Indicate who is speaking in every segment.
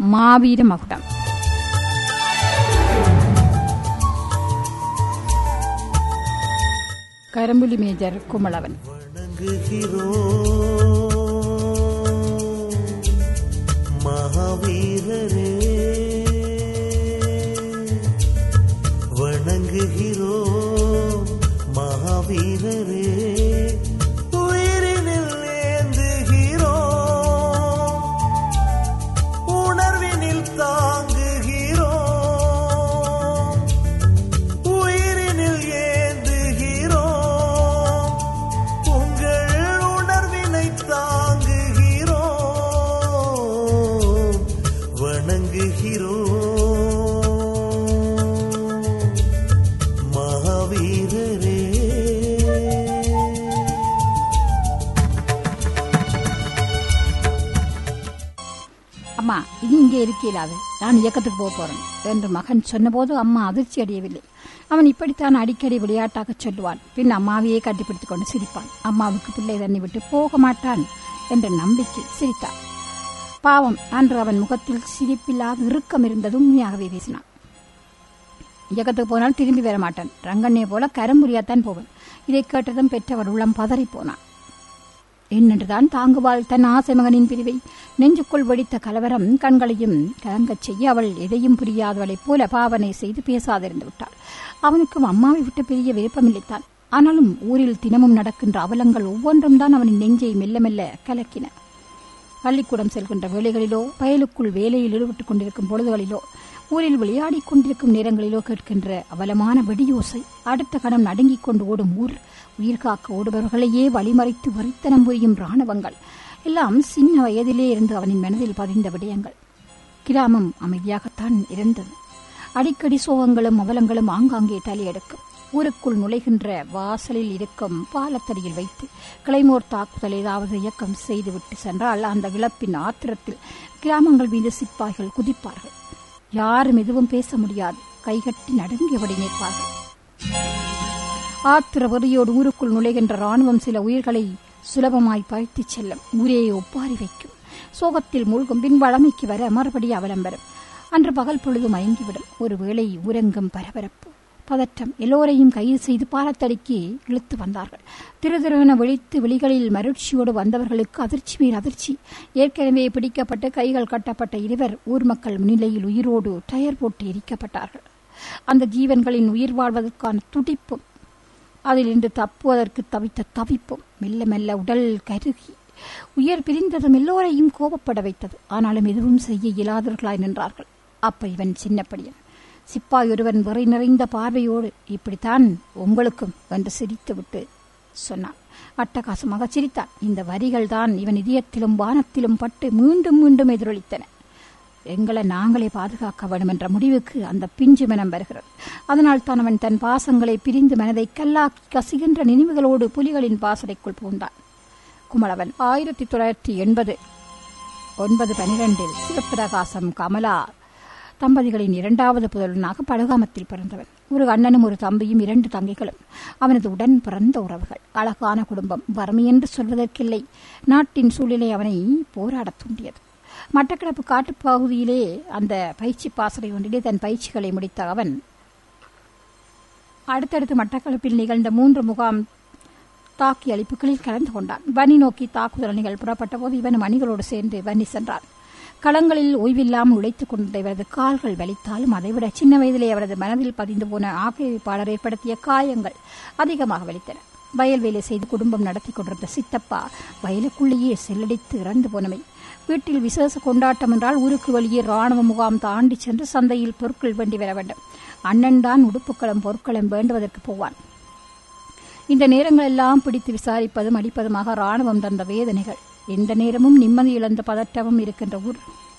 Speaker 1: மாவீர மகுடம் கரும்புலி மேஜர் குமளவன்
Speaker 2: வணங்குகிறோம் மகாவீரரே வணங்குகிறோம் மகாவீரரே உயிரினில் ஏந்துகிறோம் உணர்வினில் தாங்குகிறோம் உயிரினில் ஏந்துகிறோம் உங்கள் உணர்வினை தாங்குகிறோம் வணங்குகிறோம் மகாவீரரே
Speaker 1: அம்மா இது இங்கே இருக்கலாது நான் இயக்கத்துக்கு போக போறேன் என்று மகன் சொன்னபோது அம்மா அதிர்ச்சி அடையவில்லை அவன் இப்படித்தான் அடிக்கடி விளையாட்டாக சொல்லுவான் பின் அம்மாவையே கட்டிப்பிடித்துக் கொண்டு சிரிப்பான் அம்மாவுக்கு பிள்ளை தண்ணி விட்டு போக மாட்டான் என்ற நம்பிக்கை சிரித்தான் பாவம் அன்று அவன் முகத்தில் சிரிப்பில்லாத இறுக்கம் இருந்தது உண்மையாகவே பேசினான் இயக்கத்துக்கு போனால் திரும்பி வர மாட்டான் ரங்கண்ணே போல கரம்புரியாத்தான் போவன் இதை கேட்டதும் பெற்றவர் உள்ளம் பதறி போனான் என்னென்றுதான் தாங்குவாள் தன் ஆசை மகனின் பிரிவை நெஞ்சுக்குள் வெடித்த கலவரம் கண்களையும் கலங்கச் செய்ய அவள் எதையும் புரியாதவளைப் போல பாவனை செய்து பேசாதிருந்து விட்டாள் அவனுக்கும் அம்மாவை விட்டு பெரிய விருப்பமில்லைத்தான் ஆனாலும் ஊரில் தினமும் நடக்கின்ற அவலங்கள் ஒவ்வொன்றும் தான் அவனின் நெஞ்சை மெல்ல மெல்ல கலக்கின பள்ளிக்கூடம் செல்கின்ற வேளைகளிலோ வயலுக்குள் வேலையில் ஈடுபட்டுக் கொண்டிருக்கும் பொழுதுகளிலோ ஊரில் விளையாடிக் கொண்டிருக்கும் நேரங்களிலோ கேட்கின்ற அவலமான வெடியோசை அடுத்த கணம் நடுங்கிக் கொண்டு ஓடும் ஊர் உயிர் காக்க ஓடுபவர்களையே வழிமறைத்து வரித்தனம் புரியும் ராணுவங்கள் எல்லாம் சின்ன வயதிலே இருந்து அவனின் மனதில் பதிந்த விடயங்கள் கிராமம் அமைதியாகத்தான் இருந்தது அடிக்கடி சோகங்களும் அவலங்களும் ஆங்காங்கே தலையெடுக்கும் ஊருக்குள் நுழைகின்ற வாசலில் இருக்கும் பாலத்தடியில் வைத்து கிளைமோர் தாக்குதல் ஏதாவது இயக்கம் செய்துவிட்டு சென்றால் அந்த இழப்பின் ஆத்திரத்தில் கிராமங்கள் மீது சிப்பாய்கள் குதிப்பார்கள் யாரும் எதுவும் பேச முடியாது கைகட்டி நடுங்கியபடி நிற்பார்கள் ஆத்திர வெறியோடு ஊருக்குள் நுழைகின்ற ராணுவம் சில உயிர்களை சுலபமாய் பழித்துச் செல்லும் ஊரே ஒப்பாரி வைக்கும் சோகத்தில் மூழ்கும் பின் வளமைக்கு வர மறுபடி அவலம் வரும் அன்று பகல் பொழுது மயங்கிவிடும் ஒருவேளை ஊரங்கும் பரபரப்பு பதற்றம் எல்லோரையும் கைது செய்து பாலத்தடிக்கு இழுத்து வந்தார்கள் திருதிருவன விழித்து விழிகளில் மகிழ்ச்சியோடு வந்தவர்களுக்கு அதிர்ச்சி மேல் அதிர்ச்சி ஏற்கனவே பிடிக்கப்பட்டு கைகள் கட்டப்பட்ட இருவர் ஊர் மக்கள் முன்னிலையில் உயிரோடு டயர் போட்டு எரிக்கப்பட்டார்கள் அந்த ஜீவன்களின் உயிர் வாழ்வதற்கான துடிப்பும் அதிலிருந்து தப்புவதற்கு தவித்த தவிப்பும் மெல்ல மெல்ல உடல் கருகி உயர் பிரிந்ததும் எல்லோரையும் கோபப்பட வைத்தது ஆனாலும் எதுவும் செய்ய இயலாதவர்களாய் நின்றார்கள் அப்ப இவன் சின்னப்படியன் சிப்பாய் ஒருவன் விரை நிறைந்த பார்வையோடு இப்படித்தான் உங்களுக்கும் என்று சிரித்துவிட்டு சொன்னான் அட்டகாசமாக சிரித்தான் இந்த வரிகள் தான் இவன் இதயத்திலும் வானத்திலும் பட்டு மீண்டும் மீண்டும் எதிரொலித்தன எங்களை நாங்களே பாதுகாக்க வேண்டும் என்ற முடிவுக்கு அந்த பிஞ்சு மனம் வருகிறது அதனால் தான் அவன் தன் பாசங்களை பிரிந்து மனதை கல்லாக்கி கசிகின்ற நினைவுகளோடு புலிகளின் பாசறைக்குள் புகுந்தான் குமளவன் ஆயிரத்தி தொள்ளாயிரத்தி எண்பது ஒன்பது பனிரெண்டில் சிவப்பிரகாசம் கமலா தம்பதிகளின் இரண்டாவது புதல்வனாக படுகாமத்தில் பிறந்தவன் ஒரு அண்ணனும் ஒரு தம்பியும் இரண்டு தங்கைகளும் அவனது உடன் பிறந்த உறவுகள் அழகான குடும்பம் வறுமை என்று சொல்வதற்கில்லை நாட்டின் சூழ்நிலை அவனை போராடத் தூண்டியது மட்டக்களப்பு காட்டுப்பகுதியிலே அந்த பயிற்சி பாசறை ஒன்றிலே தன் பயிற்சிகளை முடித்த அவன் அடுத்தடுத்து மட்டக்களப்பில் நிகழ்ந்த மூன்று முகாம் தாக்கி அளிப்புகளில் கலந்து கொண்டான் வன்னி நோக்கி தாக்குதல் அணிகள் புறப்பட்ட போது இவன் அணிகளோடு சேர்ந்து வன்னி சென்றான் களங்களில் ஓய்வில்லாமல் உழைத்துக் கொண்ட இவரது கால்கள் வலித்தாலும் அதைவிட சின்ன வயதிலே அவரது மனதில் பதிந்து போன ஆக்கிரமிப்பாளர் ஏற்படுத்திய காயங்கள் அதிகமாக வலித்தன வயல் வேலை செய்து குடும்பம் நடத்தி கொண்டிருந்த சித்தப்பா வயலுக்குள்ளேயே செல்லடித்து இறந்து போனவை வீட்டில் விசேஷ கொண்டாட்டம் என்றால் ஊருக்கு வெளியே ராணுவ முகாம் தாண்டி சென்று சந்தையில் பொருட்கள் வேண்டி வர வேண்டும் அண்ணன் தான் உடுப்புக்களும் பொருட்களும் வேண்டுவதற்கு போவான் இந்த நேரங்கள் எல்லாம் பிடித்து விசாரிப்பதும் அடிப்பதுமாக ராணுவம் தந்த வேதனைகள் எந்த நேரமும் நிம்மதி இழந்த பதற்றமும் இருக்கின்ற ஊர்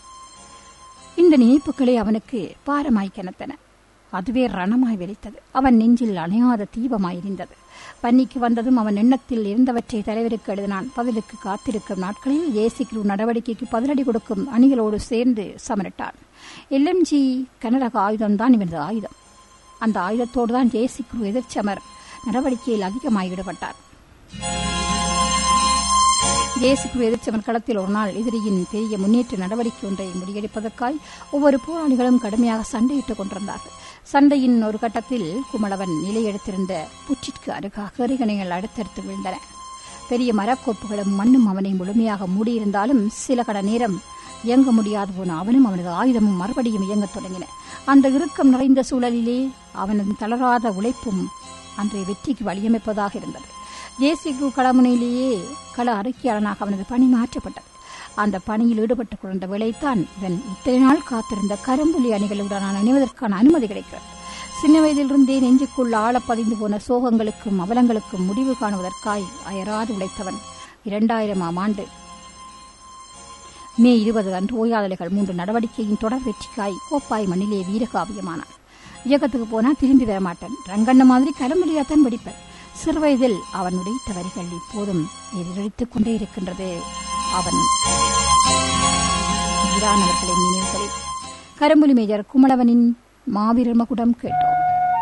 Speaker 1: இந்த நினைப்புகளே அவனுக்கு பாரமாய் கிணத்தன அதுவே ரணமாய் வெடித்தது அவன் நெஞ்சில் அணையாத தீபமாய் இருந்தது பன்னிக்கு வந்ததும் அவன் எண்ணத்தில் இருந்தவற்றை தலைவருக்கு எழுதினான் பதிலுக்கு காத்திருக்கும் நாட்களில் ஏசி குழு நடவடிக்கைக்கு பதிலடி கொடுக்கும் அணிகளோடு சேர்ந்து சமரிட்டான் எல்எம்ஜி கனரக ஆயுதம்தான் இவனது ஆயுதம் அந்த ஆயுதத்தோடு தான் ஜேசி குழு எதிர்ச்சமர் நடவடிக்கையில் அதிகமாக ஈடுபட்டார் இயேசுக்கு எதிர்ச்சவன் களத்தில் ஒரு நாள் எதிரியின் பெரிய முன்னேற்ற நடவடிக்கை ஒன்றை முறியடிப்பதற்காய் ஒவ்வொரு போராளிகளும் கடுமையாக சண்டையிட்டுக் கொண்டிருந்தார்கள் சண்டையின் ஒரு கட்டத்தில் குமளவன் நிலையெடுத்திருந்த புற்றிற்கு அருகாக எறிகணைகள் அடுத்தடுத்து விழுந்தன பெரிய மரக்கோப்புகளும் மண்ணும் அவனை முழுமையாக மூடியிருந்தாலும் சில கட நேரம் இயங்க முடியாது போன அவனும் அவனது ஆயுதமும் மறுபடியும் இயங்கத் தொடங்கின அந்த இறுக்கம் நிறைந்த சூழலிலே அவனது தளராத உழைப்பும் அன்றைய வெற்றிக்கு வழியமைப்பதாக இருந்தது ஜேசிகு களமுனையிலேயே கள அறிக்கையாளனாக அவனது பணி மாற்றப்பட்டது அந்த பணியில் ஈடுபட்டுக் கொண்ட வேளைத்தான் இவன் இத்தனை நாள் காத்திருந்த கரும்புலி அணிகளுடனான இணைவதற்கான அனுமதி கிடைக்கிறது சின்ன வயதிலிருந்தே நெஞ்சுக்குள் ஆழப் பதிந்து போன சோகங்களுக்கும் அவலங்களுக்கும் முடிவு காணுவதற்காய் அயராது உழைத்தவன் இரண்டாயிரமாம் ஆண்டு மே இருபது அன்று ஓயாதலைகள் மூன்று நடவடிக்கையின் தொடர் வெற்றிக்காய் கோப்பாய் மண்ணிலே வீரகாவியமானான் இயக்கத்துக்கு போனா திரும்பி வரமாட்டான் ரங்கண்ண மாதிரி கரும்புலியாத்தான் வெடிப்பன் சிறுவயதில் அவன் உடைத்த வரிகள் இப்போதும் எதிரொலித்துக் கொண்டே இருக்கின்றது அவன் வீரானவர்களின் நினைவுகளில் கரும்புலி மேஜர் குமளவனின் மாவீரர் மகுடம் கேட்டோம்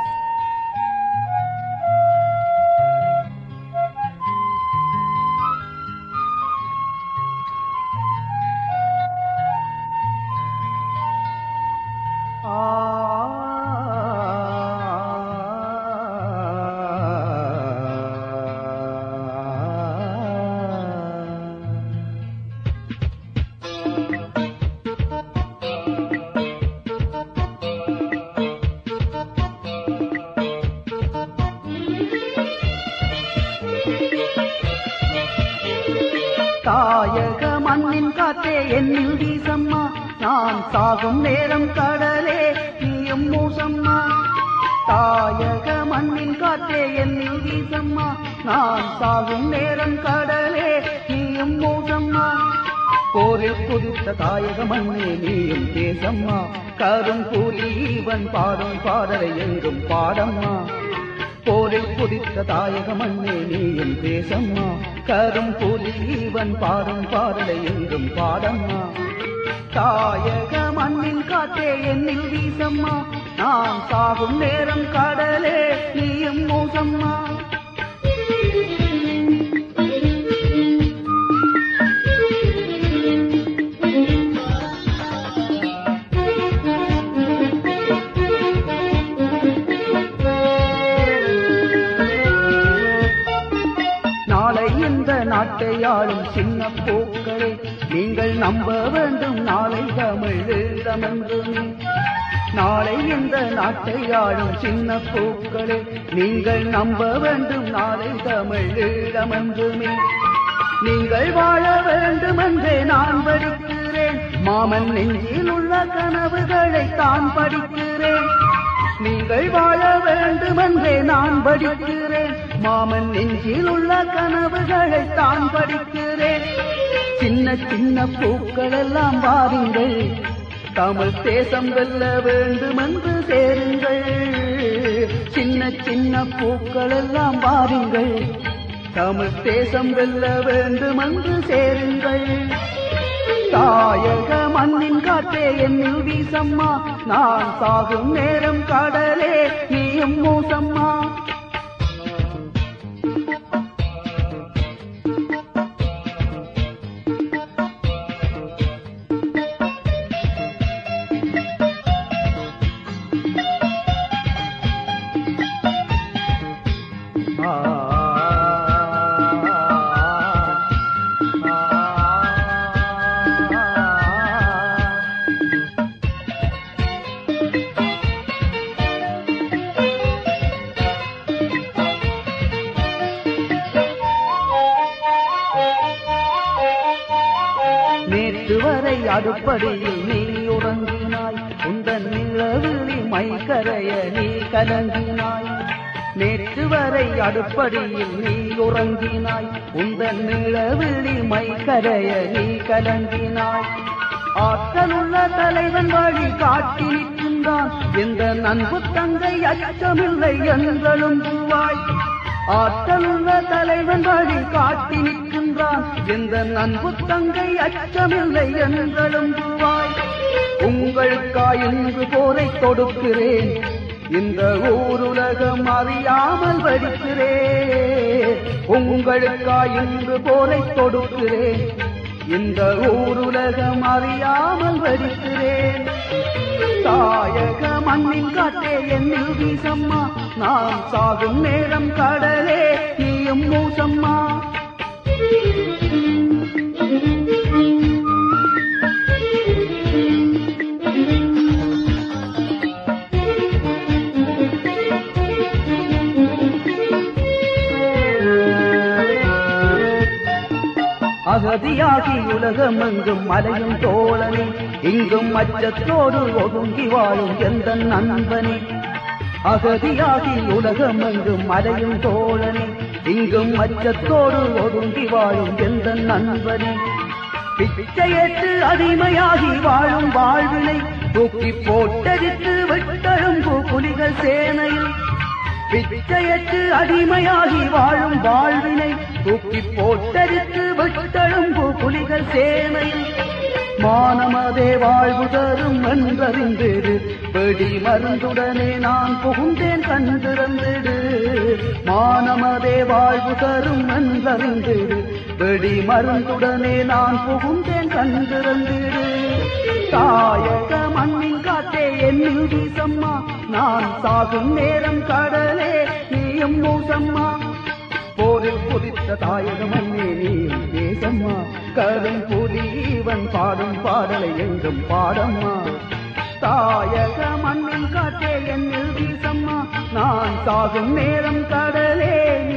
Speaker 3: தாயக மண்ணின் காத்தே என்னில் வீசம்மா நான் சாகும் நேரம் கடலே நீயும் மூசம்மா தாயக மண்ணின் காத்தே என்னில் வீசம்மா நான் சாகும் நேரம் கடலே நீயும் மூசம்மா போரில் குதித்த தாயக மண்ணே நீயும் தேசம்மா கரும் கூலி இவன் பாடும் பாடலை எங்கும் பாடம்மா போரில் குதித்த தாயக மண்ணே நீயும் தேசம்மா கரும் புலி இவன் பாடும் பாடலை எங்கும் பாடம்மா தாயக மண்ணின் காத்தே என்னில் வீசம்மா நான் சாகும் நேரம் கடலே நீயும் மூசம்மா நாளை இந்த நாட்டை ஆளும் சின்ன போக்களே நீங்கள் நம்ப வேண்டும் நாளை தமிழ் ஈழமென்றுமே நாளை இந்த நாட்டை ஆளும் சின்ன பூக்களே நீங்கள் நம்ப வேண்டும் நாளை தமிழ் ஈழமென்றுமே நீங்கள் வாழ வேண்டும் என்றே நான் படிக்கிறேன் மாமன் நெஞ்சில் உள்ள கனவுகளை தான் படிக்கிறேன் நீங்கள் வாழ வேண்டும் என்றே நான் படிக்கிறேன் மாமன் நெஞ்சில் உள்ள கனவுகளை தான் படிக்கிறேன் சின்ன சின்ன பூக்கள் எல்லாம் வாருங்கள் தமிழ் தேசம் வெல்ல வேண்டும் என்று சேருங்கள் சின்ன சின்ன பூக்கள் எல்லாம் வாருங்கள் தமிழ் தேசம் வெல்ல வேண்டும் என்று சேருங்கள் தாயக மண்ணின் காற்றே என்னில் வீசம்மா நான் சாகும் நேரம் கடலே நீயும் மூசம்மா நேற்று வரை அடுப்படியில் நீ உறங்கினாய் உந்தன் நிலவிழி மைக்கரைய நீ கலங்கினாய் நேற்று வரை அடுப்படியில் நீ உறங்கினாய் உந்தன் நிலவிழி மைக்கரைய நீ கலங்கினாய் ஆற்றலுள்ள தலைவன் வழி காட்டி நிற்கின்றான் எந்த நண்பு தங்கை அச்சமில்லை என்றலும் பூவாய் ஆற்றலுள்ள தலைவன் வழி காட்டி நிற்கின்றான் எந்த நண்பு தங்கை அச்சமில்லை என்றலும் பூவாய் உங்களுக்காய் இன்று போரை தொடுக்கிறேன் இந்த ஊருலகம் அறியாமல் வடிக்கிறேன் உங்களுக்காய் இன்று போரை தொடுக்கிறேன் இந்த ஊருலகம் அறியாமல் வடிக்கிறேன் தாயக மண்ணின் காற்றே என்னில் வீசம்மா நான் சாகும் நேரம் கடலே நீயும் மூசம்மா அகதியாகி உலகமெங்கும் மலையும் தோழனே இங்கும் அச்சத்தோடு ஒதுங்கி வாழும் எந்த நண்பனே அகதியாகி உலகமெங்கும் மலையும் தோழனே இங்கும் அச்சத்தோடு ஒதுங்கி வாழும் எந்த நண்பனே பிச்சையேற்று அடிமையாகி வாழும் வாழ்வினை தூக்கி போட்டடித்து விட்டழும் புலிகள் சேனையில் பிச்சையற்று அடிமையாகி வாழும் வாழ்வினை தூக்கி போட்டடித்து விட்டழும் புலிகள் சேனையில் மானமதே வாழ்வு தரும் என்றறிந்திடு வெடி மருந்துடனே நான் புகுந்தேன் கண்டிருந்திடு மானமதே வாழ்வு தரும் என்றறிந்திடு வெடி மருந்துடனே நான் புகுந்தேன் கண்டிருந்திடு தாயக மண்ணின் காத்தே என்னில் வீசம்மா நான் சாகும் நேரம் கடலே நீயும் மூசம்மா போரில் குதித்த தாயக மண்ணே நீ தேசம்மா கரும் புலி இவன் பாடும் பாடலை எங்கும் பாடம்மா தாயக மண்ணின் காற்றே என்னில் வீசம்மா நான் சாகும் நேரம் கடலே